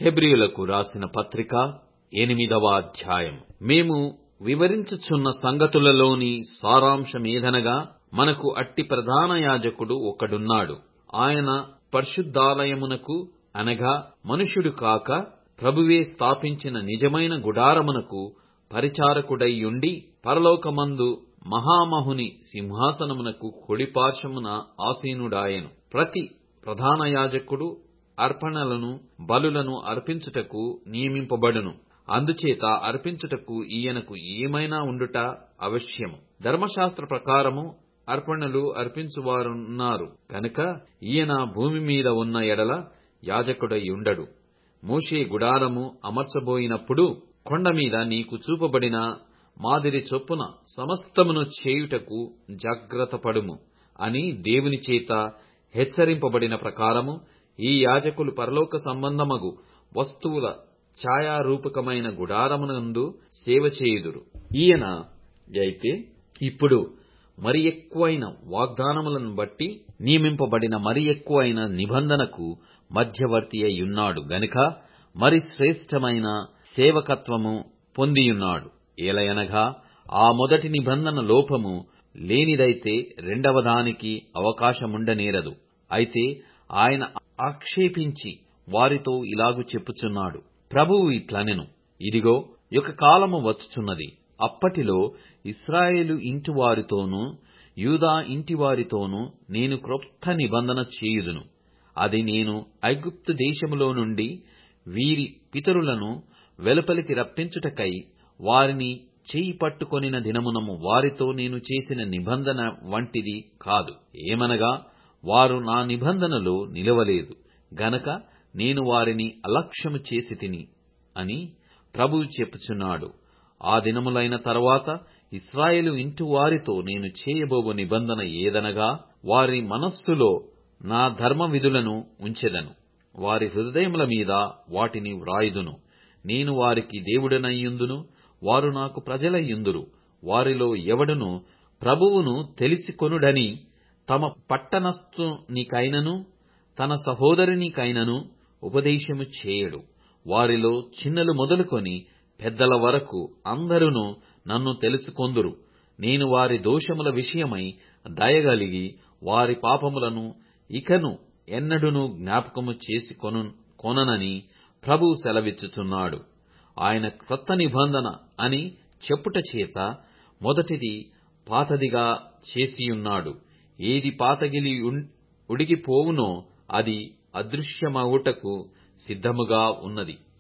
హెబ్రీయులకు రాసిన పత్రిక ఎనిమిదవ అధ్యాయం మేము వివరించుచున్న సంగతులలోని సారాంశమేదనగా మనకు అట్టి ప్రధాన యాజకుడు ఒకడున్నాడు ఆయన పరిశుద్ధాలయమునకు అనగా మనుష్యుడు కాక ప్రభువే స్థాపించిన నిజమైన గుడారమునకు పరిచారకుడైయుండి పరలోకమందు మహామహుని సింహాసనమునకు కుడిపార్శ్వమున ఆసీనుడాయెను ప్రతి ప్రధాన యాజకుడు అర్పణలను బలులను అర్పించుటకు నియమింపబడును అందుచేత అర్పించుటకు ఈయనకు ఏమైనా ఉండుట అవశ్యము ధర్మశాస్త్ర ప్రకారము అర్పణలు అర్పించువారున్నారు కనుక ఈయన భూమి మీద ఉన్న ఎడల యాజకుడై ఉండడు మోషే గుడారము అమర్చబోయినప్పుడు కొండ మీద నీకు చూపబడిన మాదిరి చొప్పున సమస్తమును చేయుటకు జాగ్రత్తపడుము అని దేవుని చేత హెచ్చరింపబడిన ప్రకారము ఈ యాజకులు పరలోక సంబంధమగు వస్తువుల ఛాయారూపకమైన గుడారమునందు సేవ చేయుదురు ఈయన అయితే ఇప్పుడు మరి ఎక్కువైన వాగ్దానములను బట్టి నియమింపబడిన మరి ఎక్కువైన నిబంధనకు మధ్యవర్తి అయ్యున్నాడు గనుక మరి శ్రేష్టమైన సేవకత్వము పొందియున్నాడు ఏలయనగా ఆ మొదటి నిబంధన లోపము లేనిదైతే రెండవ దానికి అవకాశముండనేరదు అయితే ఆయన ఆక్షేపించి వారితో ఇలాగు చెప్పుచున్నాడు ప్రభువు ఇట్లనెను ఇదిగో ఒక కాలము వచ్చుచున్నది అప్పటిలో ఇస్రాయేలు ఇంటి వారితోనూ యూదా ఇంటి వారితోనూ నేను క్రొత్త నిబంధన చేయుదును అది నేను ఐగుప్తు దేశములో నుండి వీరి పితరులను వెలుపలికి రప్పించుటకై వారిని చేయి పట్టుకొనిన దినమునము వారితో నేను చేసిన నిబంధన వంటిది కాదు ఏమనగా వారు నా నిబంధనలో నిలవలేదు గనక నేను వారిని అలక్ష్యము చేసి తిని అని ప్రభువు చెప్పుచున్నాడు ఆ దినములైన తరువాత ఇస్రాయేలు ఇంటి వారితో నేను చేయబోవు నిబంధన ఏదనగా వారి మనస్సులో నా ధర్మ విధులను ఉంచెదను వారి హృదయముల మీద వాటిని వ్రాయుదును నేను వారికి దేవుడనయ్యుందును వారు నాకు ప్రజలయ్యుందురు వారిలో ఎవడును ప్రభువును తెలిసికొనుడని తమ పట్టణస్థునికైనను తన సహోదరునికైనను ఉపదేశము చేయడు వారిలో చిన్నలు మొదలుకొని పెద్దల వరకు అందరును నన్ను తెలుసుకొందురు నేను వారి దోషముల విషయమై దయగలిగి వారి పాపములను ఇకను ఎన్నడును జ్ఞాపకము చేసి కొను కొననని ప్రభువు సెలవిచ్చుచున్నాడు ఆయన క్రొత్త నిబంధన అని చెప్పుట చేత మొదటిది పాతదిగా చేసియున్నాడు ఏది పాతగిలి ఉడిగిపోవునో అది అదృశ్యమవుటకు సిద్ధముగా ఉన్నది